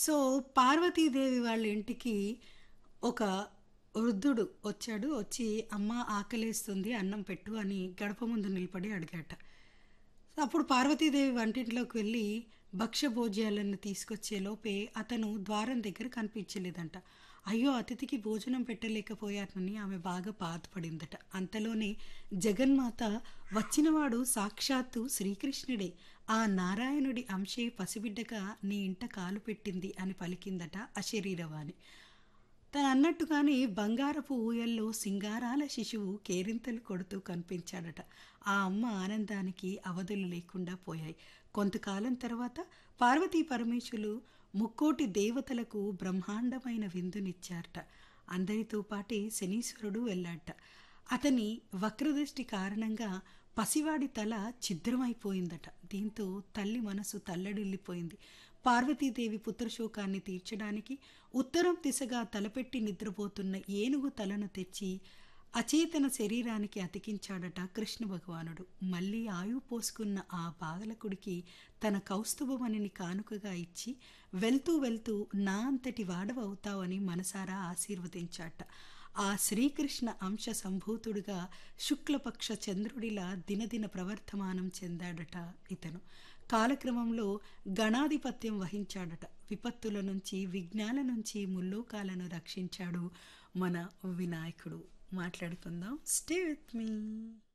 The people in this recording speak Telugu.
సో పార్వతీదేవి వాళ్ళ ఇంటికి ఒక వృద్ధుడు వచ్చాడు వచ్చి అమ్మ ఆకలేస్తుంది అన్నం పెట్టు అని గడప ముందు నిలబడి అడిగాట అప్పుడు పార్వతీదేవి వంటింట్లోకి వెళ్ళి భక్ష్య భోజ్యాలను తీసుకొచ్చే లోపే అతను ద్వారం దగ్గర కనిపించలేదంట అయ్యో అతిథికి భోజనం పెట్టలేకపోయానని ఆమె బాగా బాధపడిందట అంతలోనే జగన్మాత వచ్చినవాడు సాక్షాత్తు శ్రీకృష్ణుడే ఆ నారాయణుడి అంశే పసిబిడ్డగా నీ ఇంట కాలు పెట్టింది అని పలికిందట అశరీరవాణి తను అన్నట్టుగానే బంగారపు ఊయల్లో సింగారాల శిశువు కేరింతలు కొడుతూ కనిపించాడట ఆ అమ్మ ఆనందానికి అవధులు లేకుండా పోయాయి కొంతకాలం తర్వాత పార్వతీ పరమేశ్వరులు ముక్కోటి దేవతలకు బ్రహ్మాండమైన విందునిచ్చారట అందరితో పాటే శనీశ్వరుడు వెళ్ళాడట అతని వక్రదృష్టి కారణంగా పసివాడి తల ఛిద్రమైపోయిందట దీంతో తల్లి మనసు తల్లడిల్లిపోయింది పార్వతీదేవి పుత్రశోకాన్ని తీర్చడానికి ఉత్తరం దిశగా తలపెట్టి నిద్రపోతున్న ఏనుగు తలను తెచ్చి అచేతన శరీరానికి అతికించాడట కృష్ణ భగవానుడు మళ్ళీ ఆయు పోసుకున్న ఆ బాలకుడికి తన కౌస్తుభమణిని కానుకగా ఇచ్చి వెళ్తూ వెళ్తూ నా అంతటి వాడవవుతావని మనసారా ఆశీర్వదించాట ఆ శ్రీకృష్ణ అంశ సంభూతుడుగా శుక్లపక్ష చంద్రుడిలా దినదిన ప్రవర్తమానం చెందాడట ఇతను కాలక్రమంలో గణాధిపత్యం వహించాడట విపత్తుల నుంచి విఘ్నాల నుంచి ముల్లోకాలను రక్షించాడు మన వినాయకుడు మాట్లాడుకుందాం స్టే విత్ మీ